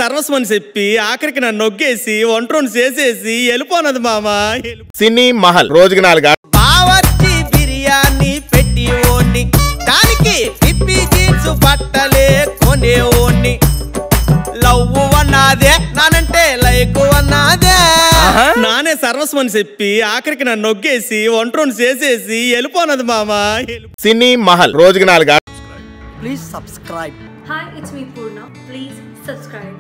సర్వస్వం అని చెప్పి ఆఖరికి నన్ను నొగ్గేసి ఒంట్రోని చేసేసి వెళ్ళిపోనది మామ సినీ మహల్ రోజుకి నాలుగు బావర్చి బిర్యానీ పెట్టి ఓన్ని దానికి పిప్పి జీన్స్ బట్టలే కొనే ఓన్ని లవ్ అన్నాదే నానంటే లైక్ అన్నాదే నానే సర్వస్వం అని చెప్పి ఆఖరికి నన్ను నొగ్గేసి ఒంట్రోని చేసేసి వెళ్ళిపోనది మామ సినీ మహల్ రోజుకి నాలుగు please subscribe Hi, it's me Purna. Please subscribe.